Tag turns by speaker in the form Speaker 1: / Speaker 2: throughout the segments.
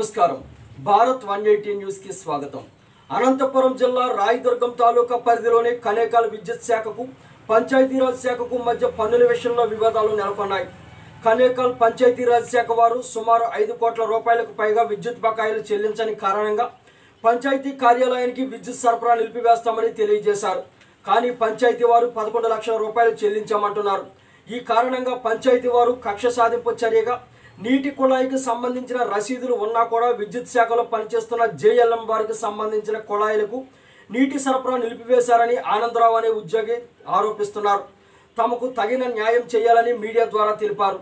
Speaker 1: నమస్కారం Bharat one eighty న్యూస్కి స్వాగతం అనంతపురం జిల్లా రాయదుర్గం తాలూకా పరిధిలోని కనేకాల్ విద్యుత్ శాఖకు పంచాయతీరాజ్ శాఖకు మధ్య పన్నుల విషయంలో వివాదాలు నెలకొన్నాయి కనేకాల్ పంచాయతీరాజ్ శాఖ వారు సుమారు ఐదు కోట్ల రూపాయలకు పైగా విద్యుత్ బకాయిలు చెల్లించని కారణంగా పంచాయతీ కార్యాలయానికి విద్యుత్ సరఫరా నిలిపివేస్తామని తెలియజేశారు కానీ పంచాయతీ వారు పదకొండు లక్షల రూపాయలు చెల్లించామంటున్నారు ఈ కారణంగా పంచాయతీ వారు కక్ష సాధింపు చర్యగా నీటి కుళాయికి సంబంధించిన రసీదులు ఉన్నా కూడా విద్యుత్ శాఖలో పనిచేస్తున్న జేఎల్ఎం వారికి సంబంధించిన కుళాయిలకు నీటి సరఫరా నిలిపివేశారని ఆనందరావు అనే ఉద్యోగి ఆరోపిస్తున్నారు తమకు తగిన న్యాయం చేయాలని మీడియా ద్వారా తెలిపారు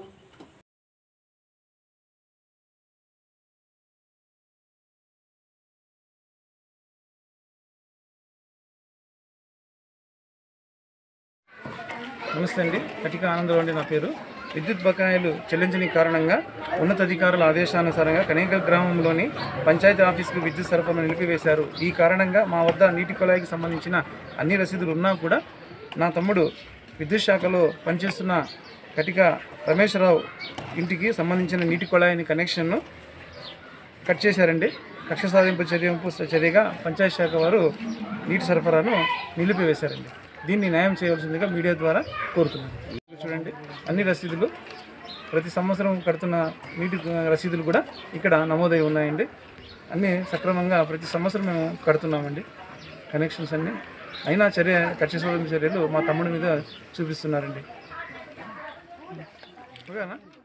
Speaker 2: నమస్తే అండి కటిక ఆనందరావు అండి నా పేరు విద్యుత్ బకాయిలు చెల్లించని కారణంగా ఉన్నతాధికారుల ఆదేశానుసారంగా కనేకల్ గ్రామంలోని పంచాయతీ ఆఫీసుకు విద్యుత్ సరఫరాను నిలిపివేశారు ఈ కారణంగా మా వద్ద నీటి కుళాయికి సంబంధించిన అన్ని రసీదులు ఉన్నా కూడా నా తమ్ముడు విద్యుత్ శాఖలో పనిచేస్తున్న కటిక రమేశ్వరరావు ఇంటికి సంబంధించిన నీటి కుళాయిని కనెక్షన్ను కట్ చేశారండి కక్ష సాధింపు చర్యంపు చర్యగా పంచాయతీ శాఖ వారు నీటి సరఫరాను నిలిపివేశారండి దీన్ని న్యాయం చేయవలసిందిగా మీడియా ద్వారా కోరుతున్నాను చూడండి అన్ని రసీదులు ప్రతి సంవత్సరం కడుతున్న నీటి రసీదులు కూడా ఇక్కడ నమోదై ఉన్నాయండి అన్నీ సక్రమంగా ప్రతి సంవత్సరం మేము కడుతున్నామండి కనెక్షన్స్ అన్నీ అయినా చర్య కక్ష సాధింపు చర్యలు మా తమ్ముడి మీద చూపిస్తున్నారండి ఓకేనా